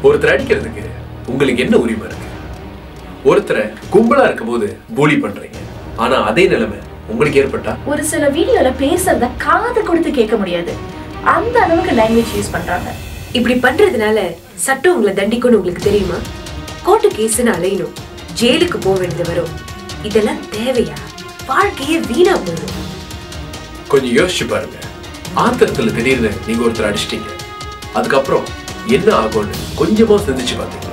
ஒருத்தர் அடிக்கிறதுக்கு உங்களுக்கு என்ன உரிமை இருக்கு ஒருத்தரை கும்பலா இருக்கும்போது பூலி பண்றீங்க ஆனா அதே நிலைமை உங்களுக்கு ஏற்பட்டா ஒரு சில வீடியோல பேசுறத காது கொடுத்து கேட்க முடியாது அந்த அளவுக்கு லாங்குவேஜ் யூஸ் பண்றாங்க இப்படி பண்றதுனால சட்டம் உங்களை தண்டிக்கும்னு உங்களுக்கு தெரியுமா கோர்ட்டு கேஸ்னு அலையணும் ஜெயிலுக்கு போக வேண்டியது வரும் இதெல்லாம் தேவையா வாழ்க்கையே வீணா போயிடும் கொஞ்சம் யோசிச்சு பாருங்க ஆத்திரத்துல திடீர்னு நீங்க ஒருத்தர் அடிச்சிட்டீங்க அதுக்கப்புறம் என்ன ஆகும்னு கொஞ்சமா சிந்திச்சு பார்த்தீங்களா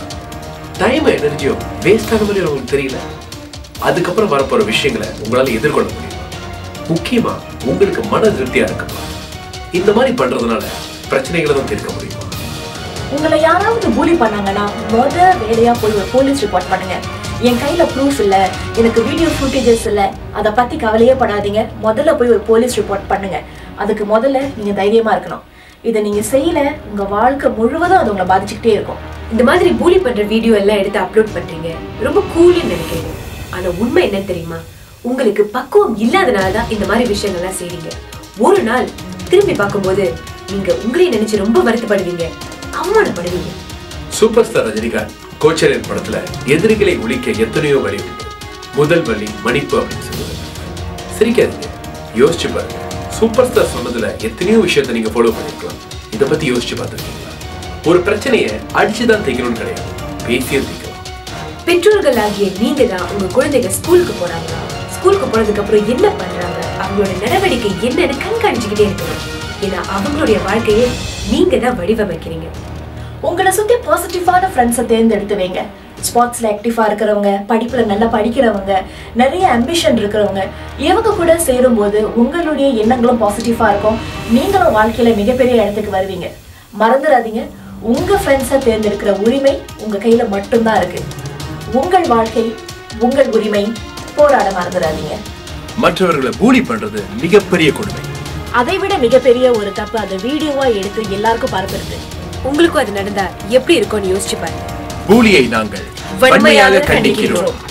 டைம் எனர்ஜியும் வேஸ்ட் ஆன மாதிரி உங்களுக்கு தெரியல அதுக்கப்புறம் வரப்போற விஷயங்களை உங்களால எதிர்கொள்ள முடியுமா முக்கியமா உங்களுக்கு மன திருப்தியா இருக்குமா இந்த மாதிரி பண்றதுனால பிரச்சனைகளை தான் தீர்க்க முடியுமா உங்களை யாராவது பூலி பண்ணாங்கன்னா முத வேலையா போய் ஒரு போலீஸ் ரிப்போர்ட் பண்ணுங்க என் கையில ப்ரூஃப் இல்ல எனக்கு வீடியோ ஃபுட்டேஜஸ் இல்ல அதை பத்தி கவலையே படாதீங்க முதல்ல போய் ஒரு போலீஸ் ரிப்போர்ட் பண்ணுங்க அதுக்கு முதல்ல நீங்க தைரியமா இருக்கணும் இதை நீங்க செய்யல உங்க வாழ்க்கை முழுவதும் அது உங்களை பாதிச்சுக்கிட்டே இருக்கும் இந்த மாதிரி பூலி பண்ற வீடியோ எல்லாம் எடுத்து அப்லோட் பண்றீங்க ரொம்ப கூல்னு நினைக்கிறீங்க ஆனா உண்மை என்ன தெரியுமா உங்களுக்கு பக்குவம் இல்லாதனால தான் இந்த மாதிரி விஷயங்கள்லாம் செய்றீங்க ஒரு நாள் திரும்பி பார்க்கும்போது நீங்க உங்களையே நினைச்சு ரொம்ப வருத்தப்படுவீங்க அவமானப்படுவீங்க சூப்பர் ஸ்டார் ரஜினிகாந்த் கோச்சரின் படத்துல எதிரிகளை ஒழிக்க எத்தனையோ வழி உண்டு முதல் வழி மன்னிப்பு அப்படின்னு சொல்லுவாங்க சிரிக்காதீங்க யோசிச்சு பாருங்க சூப்பர் ஸ்டார் சொன்னதுல எத்தனையோ விஷயத்தை நீங்க ஃபாலோ பண்ணிருக்கலாம் இத பத்தி யோசிச்சு பார்த்திருக்கீங்களா ஒரு பிரச்சனையை அடிச்சுதான் தீக்கணும்னு கிடையாது பேசியே தீக்கலாம் பெற்றோர்கள் ஆகிய நீங்க தான் உங்க குழந்தைங்க ஸ்கூலுக்கு போறாங்களா ஸ்கூலுக்கு போனதுக்கு அப்புறம் என்ன பண்றாங்க அவங்களோட நடவடிக்கை என்னன்னு கண்காணிச்சுக்கிட்டே இருக்கணும் ஏன்னா அவங்களுடைய வாழ்க்கையை நீங்க தான் வடிவமைக்கிறீங்க உங்களை சுத்தி பாசிட்டிவான ஃப்ரெண்ட்ஸை தேர்ந்தெடுத்து வைங்க ஸ்போர்ட்ஸ்ல ஆக்டிவா இருக்கிறவங்க படிப்புல நல்லா படிக்கிறவங்க நிறைய அம்பிஷன் இருக்கிறவங்க இவங்க கூட சேரும்போது உங்களுடைய எண்ணங்களும் பாசிட்டிவா இருக்கும் நீங்களும் வாழ்க்கையில மிகப்பெரிய இடத்துக்கு வருவீங்க மறந்துடாதீங்க உங்க ஃப்ரெண்ட்ஸை தேர்ந்தெடுக்கிற உரிமை உங்க கையில மட்டும்தான் இருக்கு உங்கள் வாழ்க்கை உங்கள் உரிமை போராட மறந்துடாதீங்க மற்றவர்களை பூலி பண்றது மிகப்பெரிய கொடுமை அதை விட மிகப்பெரிய ஒரு தப்பு அதை வீடியோவா எடுத்து எல்லாருக்கும் பரப்புறது உங்களுக்கும் அது நடந்தா எப்படி இருக்கும்னு யோசிச்சு பாருங்க பூலியை நாங்கள் வன்மையாக வன்மையாக கண்டிக்கிறோம். கண்டிக்கிறோம்